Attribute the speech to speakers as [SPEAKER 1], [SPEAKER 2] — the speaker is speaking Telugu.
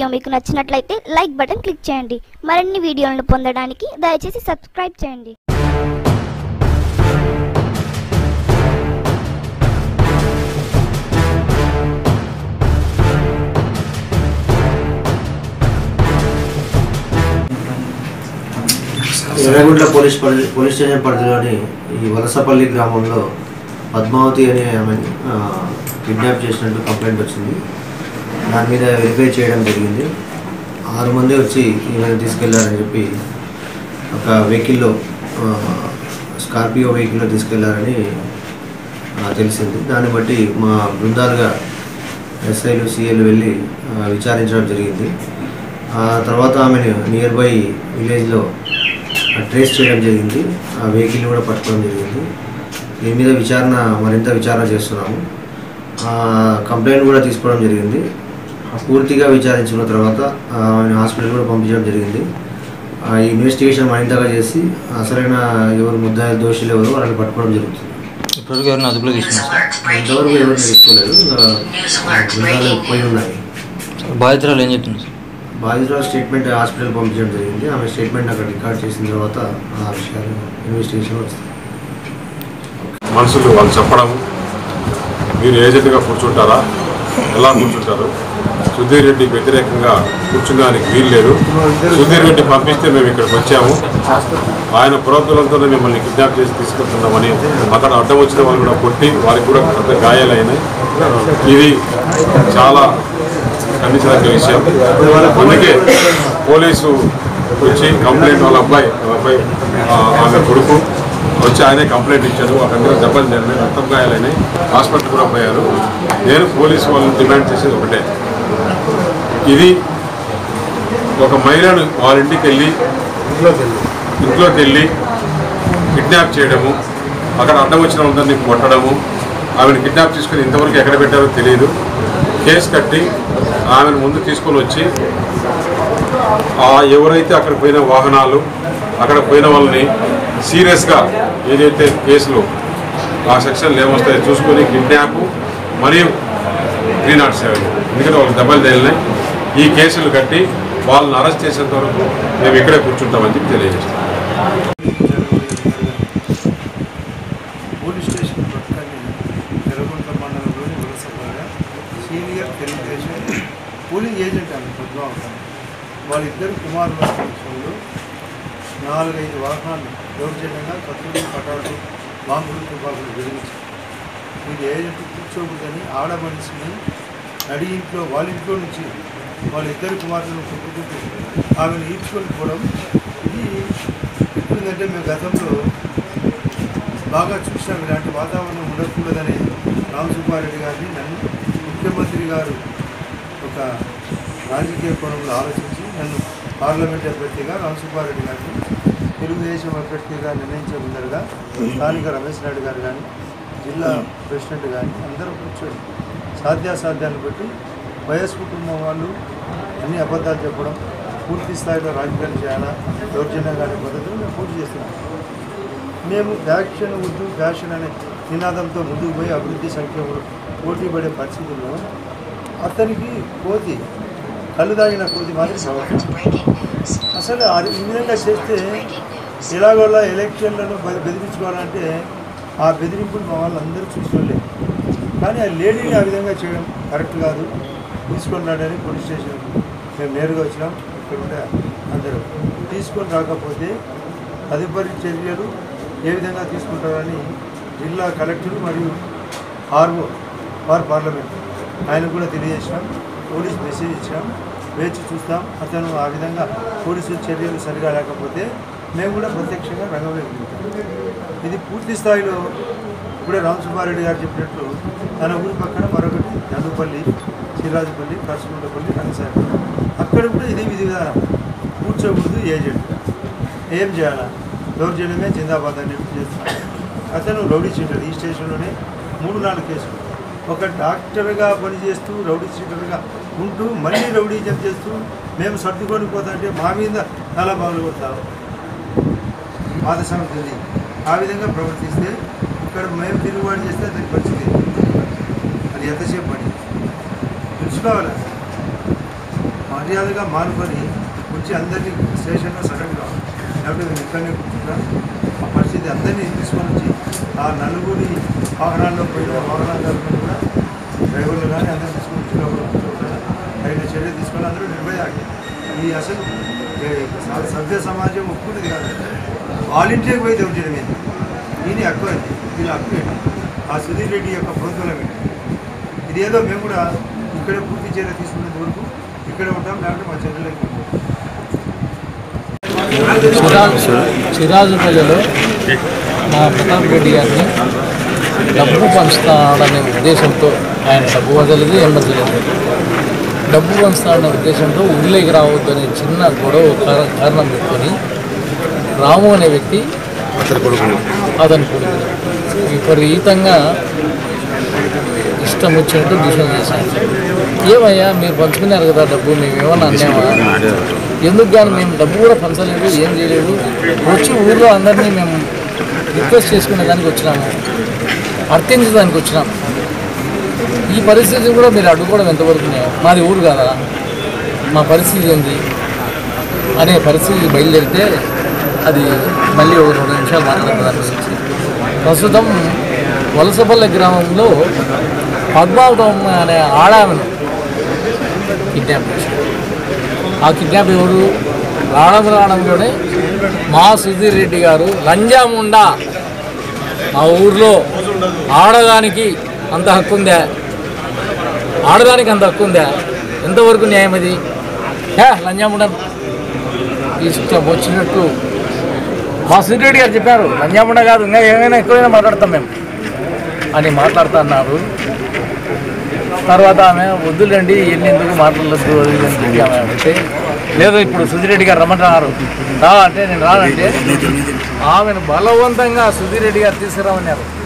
[SPEAKER 1] వీడియో మీకు నచ్చినట్లయితే లైక్ బటన్ క్లిక్ చేయండి మరిన్ని వీడియోలను పొందడానికి దయచేసి సబ్స్క్రైబ్ చేయండి
[SPEAKER 2] ఎర్రగుంట్ల పోలీస్ పరిధి పోలీస్ స్టేషన్ పరిధిలోని ఈ వలసపల్లి గ్రామంలో పద్మావతి అనే ఆమె కిడ్నాప్ చేసినట్టు కంప్లైంట్ వచ్చింది దాని మీద వెరిఫై చేయడం జరిగింది ఆరు మంది వచ్చి ఈమెను తీసుకెళ్లారని చెప్పి ఒక వెహికల్లో ఆ, స్కార్పియో వెహికల్లో తీసుకెళ్లారని ఆ, తెలిసింది దాన్ని బట్టి మా బృందాలుగా ఎస్ఐలు సిఐలు వెళ్ళి ఆ, విచారించడం జరిగింది ఆ తర్వాత ఆమెను నియర్ బై విలేజ్లో ట్రేస్ చేయడం జరిగింది ఆ వెహికల్ కూడా పట్టుకోవడం జరిగింది దీని మీద విచారణ మరింత విచారణ చేస్తున్నాము ఆ, కంప్లైంట్ కూడా తీసుకోవడం జరిగింది పూర్తిగా విచారించుకున్న తర్వాత ఆ, ఆయన హాస్పిటల్ కూడా పంపించడం జరిగింది ఆ, ఈ ఇన్వెస్టిగేషన్ మరింతగా చేసి అసలైన ఎవరు ముద్దాయి దోషులు ఎవరు వాళ్ళని పట్టుకోవడం జరుగుతుంది
[SPEAKER 3] ఇప్పటివరకు ఎవరిని అదుపులో తీసుకున్నారు సార్
[SPEAKER 2] ఇంతవరకు ఎవరు తీసుకోలేదు ఇంకా బృందాలు పోయి ఉన్నాయి
[SPEAKER 3] బాధితురాలు ఏం చెప్తున్నారు సార్
[SPEAKER 2] బాధితురాలు స్టేట్మెంట్ హాస్పిటల్ పంపించడం జరిగింది ఆమె స్టేట్మెంట్ అక్కడ రికార్డ్ చేసిన తర్వాత ఆ విషయాలు ఇన్వెస్టిగేషన్ వస్తాయి
[SPEAKER 4] మనుషులు వాళ్ళు చెప్పడం మీరు ఏజెంట్గా కూర్చుంటారా ఎలా కూర్చుంటారు సుధీర్ రెడ్డికి వ్యతిరేకంగా కూర్చున్నానికి వీలు లేదు సుధీర్ రెడ్డి పంపిస్తే మేము ఇక్కడికి వచ్చాము ఆయన పురోగతులంతోనే మిమ్మల్ని కిడ్నాప్ చేసి తీసుకెళ్తున్నామని అక్కడ అడ్డం వచ్చిన వాళ్ళు కూడా కొట్టి వారికి కూడా పెద్ద గాయాలైనాయి ఇది చాలా ఖండించదగ్గ విషయం అందుకే పోలీసు వచ్చి కంప్లైంట్ వాళ్ళ అబ్బాయి వాళ్ళ అబ్బాయి ఆ, ఆమె కొడుకు వచ్చి ఆయనే కంప్లైంట్ ఇచ్చారు అక్కడ దెబ్బలు జరిగినాయి రక్తం గాయాలైనాయి హాస్పిటల్ కూడా పోయారు నేను పోలీసు వాళ్ళని డిమాండ్ చేసేది ఒకటే ఇది ఒక మహిళను వాళ్ళ ఇంటికి వెళ్ళి ఇంట్లోకి వెళ్ళి కిడ్నాప్ చేయడము అక్కడ అడ్డం వచ్చిన వాళ్ళందరినీ కొట్టడము ఆమెను కిడ్నాప్ తీసుకుని ఇంతవరకు ఎక్కడ పెట్టారో తెలియదు కేసు కట్టి ఆమెను ముందు తీసుకొని వచ్చి ఆ ఎవరైతే అక్కడ పోయిన వాహనాలు అక్కడ పోయిన వాళ్ళని సీరియస్గా ఏదైతే కేసులు ఆ సెక్షన్లు ఏమొస్తాయో చూసుకొని కిడ్నాప్ మరియు త్రీ నాట్ సెవెన్ ఎందుకంటే వాళ్ళకి దెబ్బలు తగిలినాయి ఈ కేసులు కట్టి వాళ్ళని అరెస్ట్ చేసేంత వరకు మేము ఇక్కడే కూర్చుంటామని చెప్పి తెలియజేస్తాం
[SPEAKER 5] పోలీస్ స్టేషన్ పక్కనే ఎర్రగుంట్ల మండలంలోని Valasapada senior Telugu Desam polling agent ఆమె పద్మావతి వాళ్ళిద్దరు కుమారుల సమక్షంలో నాలుగైదు వాహనాలు దౌర్జన్యంగా కత్తులు పటాలు బాంబులు తుపాకులు వెలిగించారు వీళ్ళు ఏజెంట్ కూర్చోకూడదని ఆడ మనిషిని నడి ఇంట్లో వాళ్ళ ఇంట్లో నుంచి వాళ్ళ ఇద్దరు కుమారులను కొట్టుకుంటూ ఆమెను ఈడ్చుకొని పోవడం ఇది ఎట్లుందంటే మేము గతంలో బాగా చూసాం ఇలాంటి వాతావరణం ఉండకూడదని రామసుబ్బారెడ్డి గారిని నన్ను ముఖ్యమంత్రి గారు ఒక రాజకీయ కోణంలో ఆలోచించి నన్ను పార్లమెంట్ అభ్యర్థిగా రామసుబ్బారెడ్డి గారిని తెలుగుదేశం అభ్యర్థిగా నిర్ణయించే ముందరగా స్థానిక రమేష్ నాయుడు గారు కానీ జిల్లా ప్రెసిడెంట్ కానీ అందరూ కూర్చొని సాధ్యాసాధ్యాలను బట్టి వైఎస్ కుటుంబం వాళ్ళు అన్ని అబద్ధాలు చెప్పడం పూర్తి స్థాయిలో రాజకీయాలు చేయాలా దౌర్జన్యం కానీ పద్ధతులు మేము పూర్తి చేస్తున్నాం మేము ఫ్యాక్షన్ వద్దు ఫ్యాషన్ అనే నినాదంతో ముందుకు పోయి అభివృద్ధి సంక్షేమంలో పోటీ పడే పరిస్థితుల్లో అతనికి కోతి కళ్ళు తాగిన కోతి మాదిరి ప్రవర్తన అసలు అది ఈ విధంగా చేస్తే ఎలాగోలా ఎలక్షన్లను బె- బెదిరించుకోవాలంటే ఆ బెదిరింపులు మా వాళ్ళు అందరూ చూసుకోలేదు కానీ ఆ లేడీని ఆ విధంగా చేయడం కరెక్ట్ కాదు తీసుకొని రాడని పోలీస్ స్టేషన్ మేము నేరుగా వచ్చినాం ఇక్కడ ఉండే అందరూ తీసుకొని రాకపోతే తదుపరి చర్యలు ఏ విధంగా తీసుకుంటారని జిల్లా కలెక్టర్ మరియు ఆర్ఓ వార్ పార్లమెంట్ ఆయన కూడా తెలియజేసినాం పోలీస్ మెసేజ్ ఇచ్చినాం వేచి చూస్తాం అతను ఆ విధంగా పోలీసు చర్యలు సరిగా లేకపోతే మేము కూడా ప్రత్యక్షంగా రంగంలోకి దిగుతాం ఇది పూర్తి స్థాయిలో ఇప్పుడే రామసుబ్బారెడ్డి గారు చెప్పినట్లు తన ఊరి పక్కన మరొకటి నందుపల్లి సిరాజుపల్లి కరసుకుంటపల్లి రంగసారి అక్కడ కూడా ఇదే విధి విధానం కూర్చోకూడదు ఏజెంట్ ఏం చేయాలా దౌర్జన్యమే జిందాబాద్ అని చెప్పి చేస్తున్నాడు అతను రౌడీ షీటర్ ఈ స్టేషన్లోనే మూడు నాలుగు కేసులు ఒక డాక్టర్గా పనిచేస్తూ రౌడీ షీటర్గా ఉంటూ మళ్ళీ రౌడీజం చేస్తూ మేము సర్దుకొని పోతుంటే మా మీద చాలా బాగులు కొడతాం పాత సంగతి ఆ విధంగా ప్రవర్తిస్తే ఇక్కడ మేము తిరుగుబాటు చేస్తే దాని పరిస్థితి అది ఎంతసేపు పని తెలుసుకోవాలి మర్యాదగా మానుకొని వచ్చి అందరినీ స్టేషన్లో సడన్గా లేకపోతే మేము ఇక్కడనే కూర్చుంటా ఆ పరిస్థితి అందరినీ తీసుకొని వచ్చి ఆ నలుగురి వాహనాల్లో పోయిన వాహనాదారులను కూడా డ్రైవర్లు కానీ అందరూ తీసుకొని వచ్చి లోపల కూర్చోబెట్టాలి. తగిన చర్య తీసుకొని అందరూ నిర్భయాలి ఈ అసలు ఏ, స- సభ్య సమాజం ఒప్పుకునేది కాదు వాలంటీర్కి పోయి దౌర్జన్యం ఏంటి దీని హక్కు అది దీని హక్కు ఏంటి ఆ సుధీర్ రెడ్డి యొక్క ప్రభుత్వం ఏంటి ఇది ఏదో మేము కూడా ఇక్కడే పూర్తి చర్య తీసుకునేంత వరకు ఇక్కడే ఉంటాం లేకపోతే మా చర్యలకు
[SPEAKER 6] సిరాజ్ సిరాజుపల్లిలో మా ప్రతాప్ రెడ్డి గారిని డబ్బు పంచుతాడనే ఉద్దేశంతో ఆయన డబ్బు వదలదు ఏం వదలదు డబ్బు పంచుతాడనే ఉద్దేశంతో ఊళ్ళోకి రావద్దనే చిన్న గొడవ కార- కారణం పెట్టుకొని రాము అనే వ్యక్తి
[SPEAKER 4] అతని కొడుకుని
[SPEAKER 6] అతని కొడుకు విపరీతంగా ఇష్టం వచ్చినట్టు డిసిషన్ చేశాను ఏమయ్యా మీరు పంచుకున్నారు కదా డబ్బు మేము ఏమన్నా అన్నామా ఎందుకు కానీ మేము డబ్బు కూడా పంచలేదు ఏం చేయలేదు వచ్చి ఊర్లో అందరినీ మేము రిక్వెస్ట్ చేసుకునే దానికి వచ్చినాము అర్థించడానికి వచ్చినాం ఈ పరిస్థితి కూడా మీరు అడ్డుకోవడం ఎంతవరకు న్యాయం? మాది ఊరు కదా మా పరిస్థితి ఏంది అనే పరిస్థితి బయలుదేరితే అది మళ్ళీ ఒక రెండు నిమిషాలు మాట్లాడతాం దాని గురించి ప్రస్తుతం వలసపల్లె గ్రామంలో పద్మావతం అనే ఆడామెను కిడ్నాప్ చేశారు ఆ కిడ్నాప్ ఎవరు రావడం రావడంలోనే మా సుధీర్ రెడ్డి గారు లంజాముండా మా ఊర్లో ఆడదానికి అంత హక్కు ఉందా ఆడదానికి అంత హక్కు ఉందా ఎంతవరకు న్యాయం అది హే లంజాముండా ఇష్టం వచ్చినట్టు మా సుధీర్ రెడ్డి గారు చెప్పారు లంజాముండా కాదు ఇంకా ఏమైనా ఎక్కువైనా మాట్లాడతాం మేము అని మాట్లాడుతున్నారు తర్వాత ఆమె వద్దులేండి ఎన్ని ఎందుకు మాట్లాడలేదు అది ఇది అని చెప్పి ఆమె అంటే లేదు ఇప్పుడు సుధిరెడ్డి గారు రమ్మంటున్నారు రా అంటే నేను రానంటే ఆమెను బలవంతంగా సుధిరెడ్డి గారు తీసుకురామన్నారు